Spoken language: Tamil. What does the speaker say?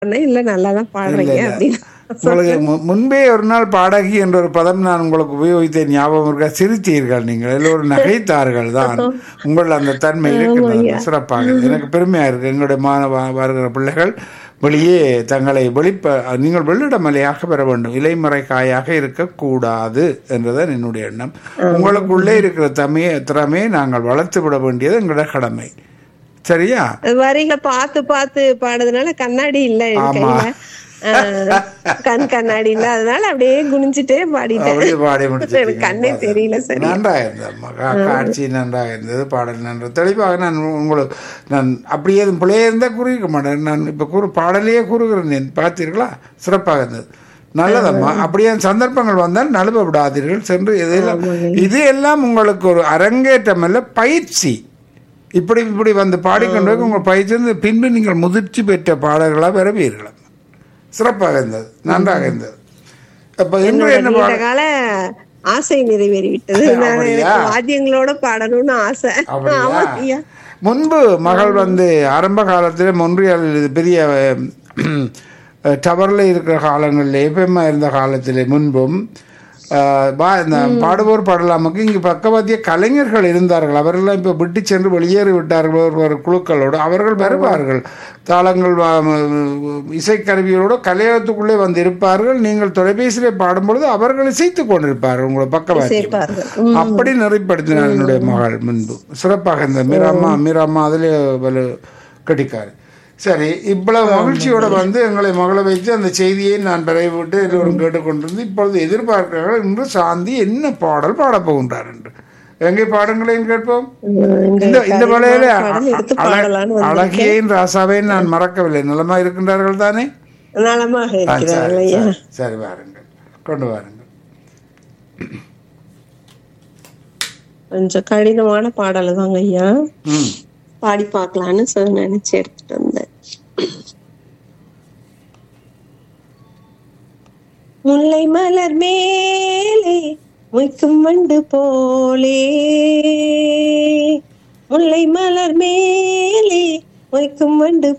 சொன்னேன் இல்ல நல்லாதான் பாடுறீங்க இல்ல. அப்படின்னு உங்களுக்கு மு- முன்பே ஒரு நாள் பாடகி என்ற ஒரு பதம் நான் உங்களுக்கு உபயோகித்தேன் ஞாபகம் இருக்கா சிரித்தீர்கள் நீங்கள் எல்லோரும் நகைத்தார்கள் தான் உங்கள் அந்த தன்மை இருக்கின்றது சிறப்பாக எனக்கு பெருமையா இருக்கு எங்களுடைய மாணவ வருகிற பிள்ளைகள் வெளியே தங்களை வெளிப்ப நீங்கள் வெள்ளிடமலையாக பெற வேண்டும் இலைமறை காயாக இருக்கக்கூடாது என்றுதான் என்னுடைய எண்ணம் உங்களுக்குள்ளே இருக்கிற தமைய திறமையை நாங்கள் வளர்த்து விட வேண்டியது எங்களுடைய கடமை சரியா வரிகளை பார்த்து பார்த்து பாடுறதுனால கண்ணாடி இல்ல என் ஆமா. கையில ஆஹ், கண் கண்ணாடி இல்ல அதனால அப்படியே குனிஞ்சிட்டே பாடிட்டேன் அப்படியே பாடி முடிச்சிட்டீங்க. எனக்கு கண்ணே தெரியல சரி நன்றாக இருந்தது மகா காட்சி நன்றாக இருந்தது பாடல் நன்று தெளிவாக நான் உங்களுக்கு நான் அப்படியே எதுவும் பிள்ளையே இருந்தால் கூறியிருக்க மாட்டேன் நான் இப்போ கூறு பாடலையே கூறுகிறேன் பார்த்தீர்களா சிறப்பாக இருந்தது நல்லதம்மா அப்படியே சந்தர்ப்பங்கள் வந்தால் நழுவ விடாதீர்கள் சென்று இதெல்லாம் இது எல்லாம் உங்களுக்கு ஒரு அரங்கேற்றம் அல்ல பயிற்சி இப்படி இப்படி வந்து பாடிக்கொண்டு போய் உங்கள் பயிற்சி வந்து பின்பு நீங்கள் முதிர்ச்சி பெற்ற பாடல்களாக பெறுவீர்கள் சிறப்பாக இருந்தது நன்றாக இருந்தது அப்போ இன்று என்னோட என்ன நீண்ட பாடல் கால ஆசை நிறைவேறி விட்டது நான் அப்படியா? எனக்கு வாத்தியங்களோட பாடணும்னு ஆசை ஆமா ஐயா அப்படியா முன்பு மகள் வந்து ஆரம்ப காலத்தில் மொன்றியல் பெரிய டவரில் இருக்கிற காலங்களில் எப்பமா இருந்த காலத்தில் முன்பும் அஹ், பா- இந்த பாடுவோர் பாடலாமுக்கு இங்கு பக்கவாத்திய கலைஞர்கள் இருந்தார்கள் அவர்களெல்லாம் இப்போ விட்டு சென்று வெளியேறி விட்டார்கள் ஒரு ஒரு குழுக்களோடு அவர்கள் வருவார்கள் தாளங்கள் வா- ம- இசைக்கருவிகளோடு கலையகத்துக்குள்ளே வந்து இருப்பார்கள் நீங்கள் தொலைபேசியிலே பாடும்பொழுது அவர்கள் இசைத்துக் கொண்டிருப்பார்கள் உங்களை பக்கவாத்தியம் சேர்ப்பார்கள் அப்படி நெறிப்படுத்தினார் என்னுடைய மகள் முன்பு சிறப்பாக இருந்த மீராம்மா மீராம்மா அதிலே வலு கட்டிக்காரு சரி இவ்வளவு மகிழ்ச்சியோட வந்து எங்களை மகளை வைத்து அந்த செய்தியை நான் விட்டு எல்லோரும் கேட்டுக்கொண்டிருந்து இப்பொழுது எதிர்பார்க்கிறார்கள் இன்று சாந்தி என்ன பாடல் பாடப் போகின்றார் என்று எங்கே பாடுங்களேன் கேட்போம் இந்த இந்த இந்த மலையில பாடல் எடுத்து பாடலான்னு வந்திருக்கேன் அழகியின் ராசாவையும் நான் மறக்கவில்லை நலமா இருக்கின்றார்கள் தானே நலமாக ஆ, சரி, இருக்கிறார்கள் ஐயா சரி, சரி வாருங்கள் கொண்டு வாருங்கள் கொஞ்சம் கடினமான பாடல் தாங்க ஐயா ம் பாடி பார்க்கலான்னு சொல்லி நினைச்சு எடுத்துட்டு வந்தேன் முல்லை மலர் மேலே மொய்க்கும் வண்டு போலே முல்லை மலர் மேலே மொய்க்கும் வண்டு